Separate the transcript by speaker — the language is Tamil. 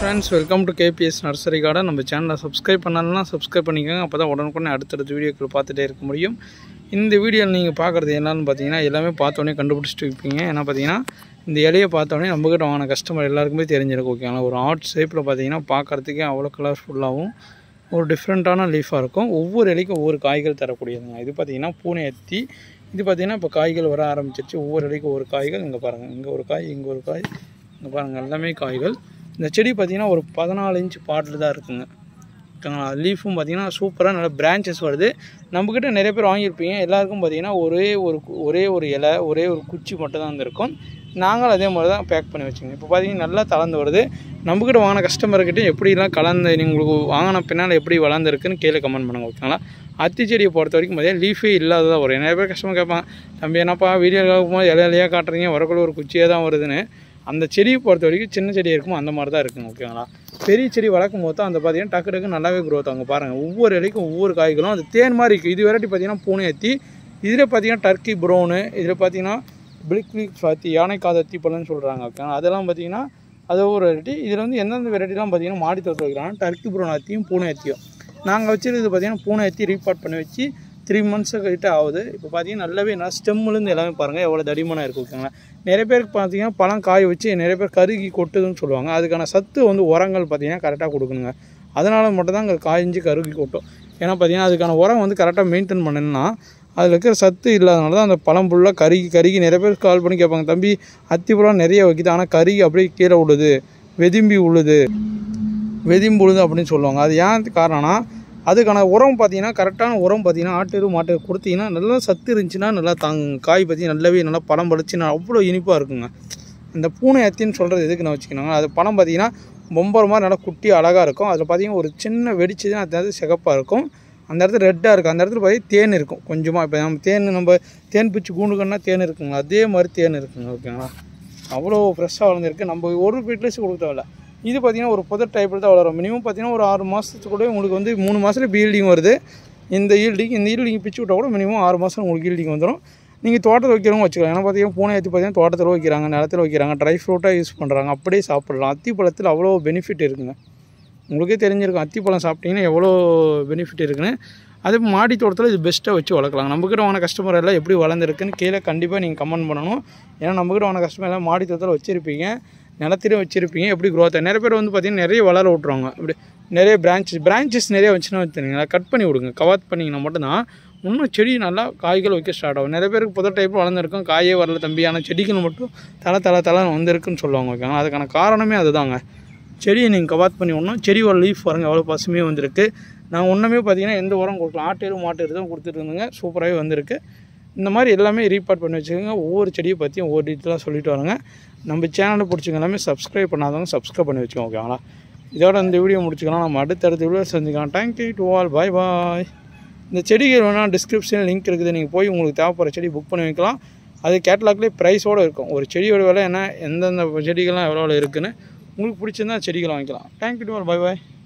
Speaker 1: friends welcome to K P S nursery garden நம்ம சேனலை சப்ஸ்கிரைப் பண்ணலாம் சப்ஸ்கிரைப் பண்ணிக்கோங்க அப்போ தான் உடனுக்குடனே அடுத்தடுத்த வீடியோக்கள் பார்த்துட்டே இருக்க முடியும் இந்த வீடியோவில் நீங்கள் பார்க்குறது என்னன்னு பார்த்தீங்கன்னா எல்லாமே பார்த்தோன்னே கண்டுபிடிச்சிட்டு இருப்பீங்க ஏன்னா பார்த்தீங்கன்னா இந்த இலையை பார்த்தோன்னே நம்மக்கிட்ட வாங்கின கஸ்டமர் எல்லாருக்குமே தெரிஞ்சிருக்கும் ஓகேங்களா ஒரு ஆர்ட் ஷேப்பில் பார்த்தீங்கன்னா பார்க்குறதுக்கே அவ்வளோ கலர்ஃபுல்லாகவும் ஒரு டிஃப்ரெண்ட்டான லீஃபாக இருக்கும் ஒவ்வொரு இலைக்கும் ஒவ்வொரு காய்கள் தரக்கூடியதுங்க இது பார்த்தீங்கன்னா பூனை எத்தி இது பார்த்தீங்கன்னா இப்போ காய்கள் வர ஆரம்பிச்சிருச்சு ஒவ்வொரு இலைக்கும் ஒவ்வொரு காய்கள் இங்கே பாருங்கள் இங்கே ஒரு காய் இங்கே ஒரு காய் இங்கே பாருங்கள் எல்லாமே காய்கள் இந்த செடி பார்த்தீங்கன்னா ஒரு பதினாலு இன்ச் பாட்டில் தான் இருக்குங்க ஓகேங்களா லீஃபும் பார்த்தீங்கன்னா சூப்பராக நல்ல பிரான்ச்சஸ் வருது நம்மக்கிட்ட நிறைய பேர் வாங்கியிருப்பீங்க எல்லாருக்கும் பார்த்தீங்கன்னா ஒரே ஒரு கு- ஒரே ஒரு இலை ஒரே ஒரு குச்சி மட்டும் தான் இருக்கும் நாங்களும் அதே மாதிரி தான் பேக் பண்ணி வச்சுக்கோங்க இப்போ பார்த்தீங்கன்னா நல்லா தளர்ந்து வருது நம்மக்கிட்ட வாங்கின கஸ்டமர்கிட்ட எப்படிலாம் கலந்து நீ உங்களுக்கு வாங்கின பின்னால் எப்படி வளர்ந்துருக்குன்னு கீழே கமெண்ட் பண்ணுங்க ஓகேங்களா அத்தி செடியை பொறுத்த வரைக்கும் பார்த்தீங்கன்னா லீஃபே இல்லாததாக வரும் நிறைய பேர் கஸ்டமர் கேட்பாங்க தம்பி என்னப்பா வீடியோ பார்க்கும்போது இலை இலையாக காட்டுறீங்க வரக்குள்ள ஒரு குச்சியாக தான் வருதுன்னு அந்த செடியை பொறுத்த வரைக்கும் சின்ன செடி இருக்குமோ அந்த மாதிரி தான் இருக்குங்க ஓகேங்களா பெரிய செடி வளர்க்கும் போது தான் அந்த பார்த்தீங்கன்னா டக்கு டக்கு நல்லாவே க்ரோத் ஆகும் பாருங்கள் ஒவ்வொரு இலைக்கும் ஒவ்வொரு காய்களும் அது தேன் மாதிரி இருக்குது இது வெரைட்டி பார்த்தீங்கன்னா பூனை அத்தி இதில் பார்த்தீங்கன்னா டர்க்கி ப்ரௌனு இதில் பார்த்தீங்கன்னா பிளிக் பிளிக் அத்தி யானை காது அத்தி பழம்னு சொல்கிறாங்க ஓகேங்களா அதெல்லாம் பார்த்தீங்கன்னா அது ஒரு வெரைட்டி இதில் வந்து எந்தெந்த வெரைட்டிலாம் பார்த்தீங்கன்னா மாடி தோட்டம் வைக்கிறாங்க டர்க்கி ப்ரௌன் அத்தியும் பூனை அத்தியும் நாங்கள் வச்சிருக்கிறது பார்த்தீங்கன்னா பூனை அத்தி ரீபார்ட் பண்ணி வச்சு த்ரீ மந்த்ஸு கிட்ட ஆகுது இப்போ பார்த்தீங்கன்னா நல்லாவே நான் ஸ்டெம்முலேருந்து எல்லாமே பாருங்கள் எவ்வளோ தடிமனாக இருக்குது ஓகேங்களா நிறைய பேருக்கு பார்த்தீங்கன்னா பழம் காய வச்சு நிறைய பேர் கருகி கொட்டுதுன்னு சொல்லுவாங்க அதுக்கான சத்து வந்து உரங்கள் பார்த்தீங்கன்னா கரெக்டாக கொடுக்கணுங்க அதனால் மட்டும் தான் அங்கே காய்ஞ்சி கருகி கொட்டும் ஏன்னா பார்த்தீங்கன்னா அதுக்கான உரம் வந்து கரெக்டாக மெயின்டைன் பண்ணணும்னா அதில் இருக்கிற சத்து இல்லாதனால தான் அந்த பழம் ஃபுல்லாக கருகி கருகி நிறைய பேர் கால் பண்ணி கேட்பாங்க தம்பி அத்தி பழம் நிறைய வைக்குது ஆனால் கருகி அப்படியே கீழே விழுது வெதும்பி விழுது வெதும்பி விழுது அப்படின்னு சொல்லுவாங்க அது ஏன் காரணம்னா அதுக்கான உரம் பார்த்தீங்கன்னா கரெக்டான உரம் பார்த்தீங்கன்னா ஆட்டு மாட்டு கொடுத்தீங்கன்னா நல்லா சத்து இருந்துச்சுன்னா நல்லா தாங்க காய் பார்த்தீங்கன்னா நல்லாவே நல்லா பழம் பழிச்சு நான் அவ்வளோ இனிப்பாக இருக்குங்க அந்த பூனை அத்தின்னு சொல்கிறது எதுக்கு நான் வச்சுக்கணுங்க அது பழம் பார்த்தீங்கன்னா பொம்பர் மாதிரி நல்லா குட்டி அழகாக இருக்கும் அதில் பார்த்தீங்கன்னா ஒரு சின்ன வெடிச்சு தான் அந்த இடத்துல சிகப்பாக இருக்கும் அந்த இடத்துல ரெட்டாக இருக்கும் அந்த இடத்துல பார்த்தீங்கன்னா தேன் இருக்கும் கொஞ்சமாக இப்போ நம்ம தேன் நம்ம தேன் பிச்சு கூண்டுக்கன்னா தேன் இருக்குங்க அதே மாதிரி தேன் இருக்குங்க ஓகேங்களா அவ்வளோ ஃப்ரெஷ்ஷாக வளர்ந்துருக்கு நம்ம ஒரு ஃபீட்லேஸ் கொடுக்க தேவையில்ல இது பார்த்தீங்கன்னா ஒரு புதர் டைப்பில் தான் வளரும் மினிமம் பார்த்தீங்கன்னா ஒரு ஆறு மாதத்துக்குள்ளே உங்களுக்கு வந்து மூணு மாதத்துல பீல்டிங் வருது இந்த ஈல்டிங் இந்த ஈல்டிங் பிச்சு விட்டால் கூட மினிமம் ஆறு மாதம் உங்களுக்கு ஈல்டிங் வந்துடும் நீங்கள் தோட்டத்தில் வைக்கிறவங்க வச்சுக்கலாம் ஏன்னா பார்த்தீங்கன்னா பூனை அத்தி பார்த்தீங்கன்னா தோட்டத்தில் வைக்கிறாங்க நிலத்தில் வைக்கிறாங்க ட்ரை ஃப்ரூட்டாக யூஸ் பண்ணுறாங்க அப்படியே சாப்பிடலாம் அத்தி பழத்தில் அவ்வளோ பெனிஃபிட் இருக்குங்க உங்களுக்கே தெரிஞ்சிருக்கும் அத்திப்பழம் சாப்பிட்டீங்கன்னா எவ்வளோ பெனிஃபிட் இருக்குன்னு அதே மாடி தோட்டத்தில் இது பெஸ்ட்டாக வச்சு வளர்க்கலாம் நம்மக்கிட்ட வாங்கின கஸ்டமர் எல்லாம் எப்படி வளர்ந்துருக்குன்னு கீழே கண்டிப்பாக நீங்கள் கமெண்ட் பண்ணணும் ஏன்னா நம்மக்கிட்ட வாங்கின கஸ்டமர் எல்லாம் மாடி தோட்டத்தில் வச்சுருப்பீங்க நிலத்திலும் வச்சுருப்பீங்க எப்படி growth ஆகும் நிறைய பேர் வந்து பார்த்திங்கன்னா நிறைய வளர விட்ருவாங்க இப்படி நிறைய பிரான்ச்சஸ் பிரான்ச்சஸ் நிறைய வச்சுன்னா வச்சுருங்க கட் பண்ணி விடுங்க கவாத் பண்ணிங்கன்னா மட்டும்தான் இன்னும் செடி நல்லா காய்கள் வைக்க ஸ்டார்ட் ஆகும் நிறைய பேருக்கு புதர் டைப் வளர்ந்துருக்கும் காயே வரல தம்பி ஆனால் செடிகள் மட்டும் தலை தலை தலை வந்திருக்குன்னு சொல்லுவாங்க ஓகேங்களா அதுக்கான காரணமே அதுதாங்க செடியை நீங்கள் கவாத் பண்ணி விடணும் செடியோட லீஃப் பாருங்க எவ்வளோ பசுமையாக வந்திருக்கு நான் ஒன்றுமே பார்த்தீங்கன்னா எந்த உரம் கொடுக்கலாம் ஆட்டேரு மாட்டேரு தான் கொடுத்துட்டு இருந்தேங்க சூப்பராகவே வந்திருக்கு இந்த மாதிரி எல்லாமே ரீபார்ட் பண்ணி வச்சுக்கோங்க ஒவ்வொரு செடியை பற்றியும் ஒவ்வொரு டீட்டெயிலாக சொல்லிட்டு வரேங்க நம்ம சேனலை பிடிச்சிங்க எல்லாமே சப்ஸ்கிரைப் பண்ணாதவங்க சப்ஸ்கிரைப் பண்ணி வச்சுக்கோங்க ஓகேங்களா இதோட இந்த வீடியோ முடிச்சுக்கலாம் நம்ம அடுத்தடுத்த வீடியோ செஞ்சுக்கலாம் thank you to all bye bye இந்த செடிகள் வேணால் டிஸ்கிரிப்ஷனில் லிங்க் இருக்குது நீங்கள் போய் உங்களுக்கு தேவைப்படுற செடி புக் பண்ணி வைக்கலாம் அது கேட்லாக்லேயே ப்ரைஸோடு இருக்கும் ஒரு செடியோட விலை என்ன எந்தெந்த செடிகள்லாம் எவ்வளோ இருக்குன்னு உங்களுக்கு பிடிச்சிருந்தா செடிகள் வாங்கிக்கலாம் thank you to all bye bye